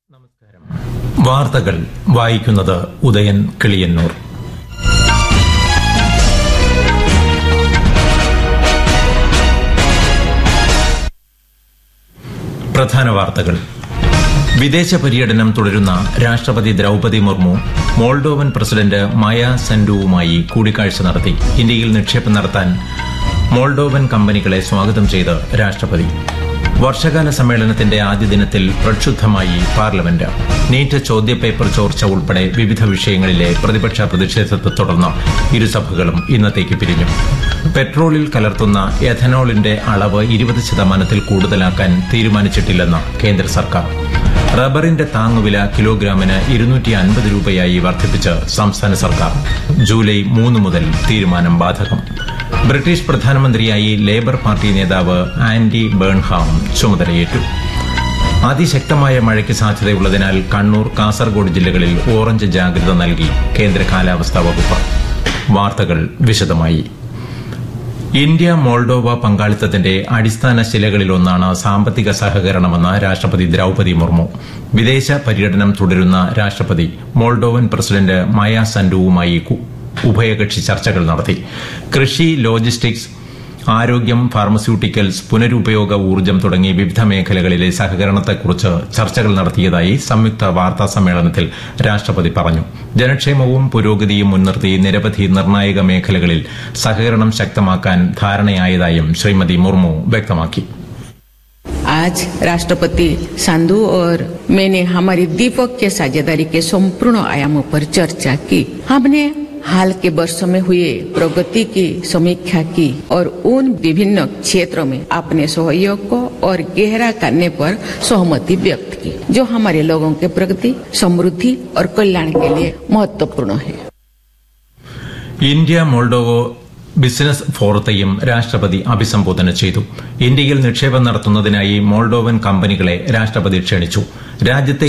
നമസ്കാരം വാർത്തകൾ വായിക്കുന്നത് ഉദയൻ കിളിയന്നൂർ പ്രധാന വാർത്തകൾ വിദേശ പര്യടനം തുടരുന്ന രാഷ്ട്രപതി Droupadi Murmu Moldovan president Maia സെൻഡുവുമായി കൂടിക്കാഴ്ച നടത്തി ഇന്ത്യയിൽ നിക്ഷേപം നടത്താൻ മോൾഡോവൻ കമ്പനികളെ സ്വാഗതം ചെയ്ത് രാഷ്ട്രപതി വർഷകാല സമ്മേളനത്തിന്റെ ആദ്യ ദിനത്തിൽ പ്രക്ഷുബ്ധമായി പാർലമെന്റ് നീറ്റ് ചോദ്യപേപ്പർ ചോർച്ച ഉൾപ്പെടെ വിവിധ വിഷയങ്ങളിലെ പ്രതിപക്ഷ പ്രതിഷേധത്തെ തുടർന്ന് ഇരുസഭകളും ഇന്നത്തേക്ക് പിരിഞ്ഞു പെട്രോളിൽ കലർത്തുന്ന എഥനോളിന്റെ അളവ് ഇരുപത് ശതമാനത്തിൽ കൂടുതലാക്കാൻ തീരുമാനിച്ചിട്ടില്ലെന്ന് കേന്ദ്ര സർക്കാർ റബ്ബറിന്റെ താങ്ങുവില കിലോഗ്രാമിന് ഇരുന്നൂറ്റി അൻപത് രൂപയായി വർദ്ധിപ്പിച്ച് സംസ്ഥാന സർക്കാർ ജൂലൈ മൂന്ന് മുതൽ തീരുമാനം ബാധകം ബ്രിട്ടീഷ് പ്രധാനമന്ത്രിയായി ലേബർ പാർട്ടി നേതാവ് ആൻഡി ബേൺഹാം ചുമതലയേറ്റു അതിശക്തമായ മഴയ്ക്ക് സാധ്യതയുള്ളതിനാൽ കണ്ണൂർ കാസർഗോഡ് ജില്ലകളിൽ ഓറഞ്ച് ജാഗ്രത നൽകി കേന്ദ്ര കാലാവസ്ഥാ വകുപ്പ് വാർത്തകൾ വിശദമായി ഇന്ത്യ മോൾഡോവ പങ്കാളിത്തത്തിന്റെ അടിസ്ഥാന ശിലകളിലൊന്നാണ് സാമ്പത്തിക സഹകരണമെന്ന് രാഷ്ട്രപതി ദ്രൌപതി മുർമു വിദേശ പര്യടനം തുടരുന്ന രാഷ്ട്രപതി മോൾഡോവൻ പ്രസിഡന്റ് മായ സൻഡുവുമായി കു- ഉഭയകക്ഷി ചർച്ചകൾ നടത്തി കൃഷി ലോജിസ്റ്റിക്സ് ആരോഗ്യം ഫാർമസ്യൂട്ടിക്കൽസ് പുനരുപയോഗ ഊർജ്ജം തുടങ്ങി വിവിധ മേഖലകളിലെ സഹകരണത്തെക്കുറിച്ച് ചർച്ചകൾ നടത്തിയതായി സംയുക്ത വാർത്താ സമ്മേളനത്തിൽ രാഷ്ട്രപതി പറഞ്ഞു ജനക്ഷേമവും പുരോഗതിയും മുൻനിർത്തി നിരവധി നിർണായക മേഖലകളിൽ സഹകരണം ശക്തമാക്കാൻ ധാരണയായതായും ശ്രീമതി മുർമു വ്യക്തമാക്കി आज राष्ट्रपति सांधु और मैंने हमारी द्विपक्षीय साझेदारी के संपूर्ण आयामों पर चर्चा की हमने हाल के वर्षों में हुए प्रगति की समीक्षा की और उन विभिन्न क्षेत्रों में अपने सहयोग को और गहरा करने पर सहमति व्यक्त की जो हमारे लोगों के प्रगति समृद्धि और कल्याण के लिए महत्वपूर्ण है ഇന്ത്യ മോൾഡോവോ ബിസിനസ് ഫോറത്തെയും രാഷ്ട്രപതി അഭിസംബോധന ചെയ്തു ഇന്ത്യയിൽ നിക്ഷേപം നടത്തുന്നതിനായി മോൾഡോവൻ കമ്പനികളെ രാഷ്ട്രപതി ക്ഷണിച്ചു രാജ്യത്തെ